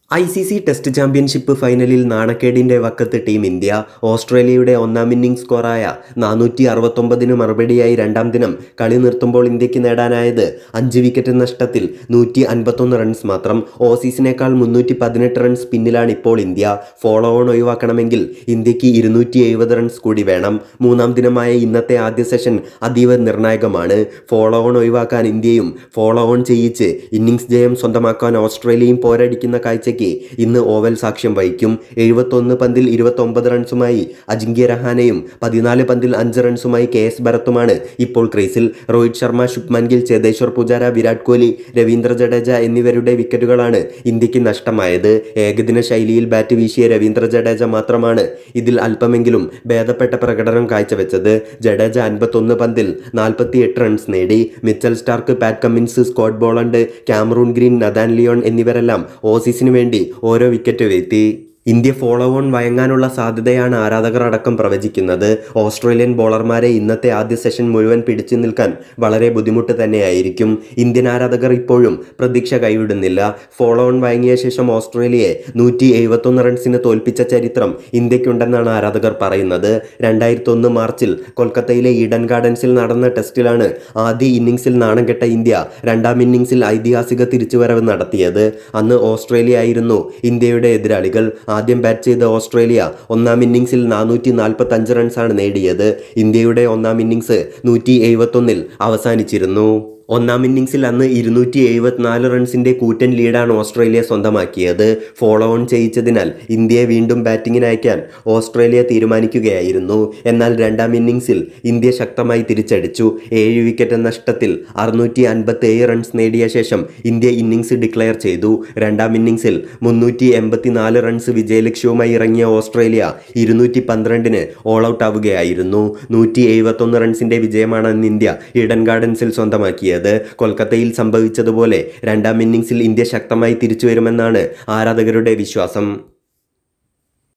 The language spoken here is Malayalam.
I C C test championship ഫൈനലിൽ നാണക്കേടിന്റെ വക്കത്ത് ടീം ഇന്ത്യ ഓസ്ട്രേലിയയുടെ ഒന്നാം ഇന്നിംഗ്സ് സ്കോറായ നാനൂറ്റി അറുപത്തൊമ്പതിന് മറുപടിയായി രണ്ടാം ദിനം കളി നിർത്തുമ്പോൾ ഇന്ത്യക്ക് നേടാനായത് അഞ്ച് വിക്കറ്റ് നഷ്ടത്തിൽ നൂറ്റി അൻപത്തൊന്ന് റൺസ് മാത്രം ഓസീസിനേക്കാൾ മുന്നൂറ്റി പതിനെട്ട് റൺസ് പിന്നിലാണ് ഇപ്പോൾ ഇന്ത്യ ഫോളോ ഓൺ ഒഴിവാക്കണമെങ്കിൽ ഇന്ത്യക്ക് ഇരുന്നൂറ്റി എഴുപത് റൺസ് കൂടി വേണം മൂന്നാം ദിനമായ ഇന്നത്തെ ആദ്യ സെഷൻ അതീവ നിർണായകമാണ് ഫോളോ ഓൺ ഒഴിവാക്കാൻ ഇന്ത്യയും ഫോളോ ഓൺ ചെയ്യിച്ച് ഇന്നിംഗ്സ് ജയം സ്വന്തമാക്കാൻ ഓസ്ട്രേലിയയും പോരടിക്കുന്ന കാഴ്ചയ്ക്ക് ഇന്ന് ഓവൽ സാക്ഷ്യം വഹിക്കും എഴുപത്തൊന്ന് പന്തിൽ ഇരുപത്തൊമ്പത് റൺസുമായി അജിങ്ക്യ രഹാനെയും പതിനാല് പന്തിൽ അഞ്ച് റൺസുമായി കെ എസ് ഭരത്തുമാണ് ഇപ്പോൾ ക്രീസിൽ രോഹിത് ശർമ്മ ശുഭ്മൻ ഗിൽ ചേതേശ്വർ പുജാര വിരാട് കോഹ്ലി രവീന്ദ്ര ജഡേജ എന്നിവരുടെ വിക്കറ്റുകളാണ് ഇന്ത്യക്ക് നഷ്ടമായത് ഏകദിന ശൈലിയിൽ ബാറ്റ് വീശിയ രവീന്ദ്ര ജഡേജ മാത്രമാണ് ഇതിൽ അല്പമെങ്കിലും ഭേദപ്പെട്ട പ്രകടനം കാഴ്ചവെച്ചത് ജഡേജ അൻപത്തൊന്ന് പന്തിൽ നാൽപ്പത്തി എട്ട് റൺസ് നേടി Mitchell Starc Pat Cummins Scott Boland Cameron Green Nathan Lyon എന്നിവരെല്ലാം ഓസീസിന് വേണ്ടി ഓരോ വിക്കറ്റ് വീഴ്ത്തി ഇന്ത്യ ഫോളോ ഓൺ വഴങ്ങാനുള്ള സാധ്യതയാണ് ആരാധകർ അടക്കം പ്രവചിക്കുന്നത് ഓസ്ട്രേലിയൻ ബോളർമാരെ ഇന്നത്തെ ആദ്യ സെഷൻ മുഴുവൻ പിടിച്ചു നിൽക്കാൻ വളരെ ബുദ്ധിമുട്ട് തന്നെയായിരിക്കും ഇന്ത്യൻ ആരാധകർ ഇപ്പോഴും പ്രതീക്ഷ കൈവിടുന്നില്ല ഫോളോ ഓൺ വഴങ്ങിയ ശേഷം ഓസ്ട്രേലിയയെ നൂറ്റി എഴുപത്തൊന്ന് റൺസിന് തോൽപ്പിച്ച ചരിത്രം ഇന്ത്യക്കുണ്ടെന്നാണ് ആരാധകർ പറയുന്നത് രണ്ടായിരത്തി ഒന്ന് മാർച്ചിൽ കൊൽക്കത്തയിലെ ഈഡൻ ഗാർഡൻസിൽ നടന്ന ടെസ്റ്റിലാണ് ആദ്യ ഇന്നിംഗ്സിൽ നാണം കെട്ട ഇന്ത്യ രണ്ടാം ഇന്നിംഗ്സിൽ ഐതിഹാസിക തിരിച്ചുവരവ് നടത്തിയത് അന്ന് ഓസ്ട്രേലിയ ആയിരുന്നു ഇന്ത്യയുടെ എതിരാളികൾ ആദ്യം ബാറ്റ് ചെയ്ത ഓസ്ട്രേലിയ ഒന്നാം ഇന്നിംഗ്സിൽ നാനൂറ്റി നാൽപ്പത്തി അഞ്ച് റൺസാണ് നേടിയത് ഇന്ത്യയുടെ ഒന്നാം ഇന്നിംഗ്സ് നൂറ്റി എഴുപത്തൊന്നിൽ അവസാനിച്ചിരുന്നു ഒന്നാം ഇന്നിംഗ്സിൽ അന്ന് ഇരുന്നൂറ്റി എഴുപത്തിനാല് റൺസിന്റെ കൂറ്റൻ ലീഡാണ് ഓസ്ട്രേലിയ സ്വന്തമാക്കിയത് ഫോളോ ഓൺ ചെയ്യിച്ചതിനാൽ ഇന്ത്യയെ വീണ്ടും ബാറ്റിങ്ങിന് അയക്കാൻ ഓസ്ട്രേലിയ തീരുമാനിക്കുകയായിരുന്നു എന്നാൽ രണ്ടാം ഇന്നിംഗ്സിൽ ഇന്ത്യ ശക്തമായി തിരിച്ചടിച്ചു ഏഴ് വിക്കറ്റ് നഷ്ടത്തിൽ അറുന്നൂറ്റി അൻപത്തി ഏഴ് റൺസ് നേടിയ ശേഷം ഇന്ത്യ ഇന്നിംഗ്സ് ഡിക്ലെയർ ചെയ്തു രണ്ടാം ഇന്നിംഗ്സിൽ മുന്നൂറ്റി എൺപത്തിനാല് റൺസ് വിജയലക്ഷ്യവുമായി ഇറങ്ങിയ ഓസ്ട്രേലിയ ഇരുന്നൂറ്റി പന്ത്രണ്ടിന് ഓൾ ഔട്ട് ആവുകയായിരുന്നു നൂറ്റി എഴുപത്തൊന്ന് റൺസിന്റെ വിജയമാണ് അന്ന് ഇന്ത്യ ഈഡൻ ഗാർഡൻസിൽ സ്വന്തമാക്കിയത് കൊൽക്കത്തയിൽ സംഭവിച്ചതുപോലെ രണ്ടാം ഇന്നിംഗ്സിൽ ഇന്ത്യ ശക്തമായി തിരിച്ചു വരുമെന്നാണ് ആരാധകരുടെ വിശ്വാസം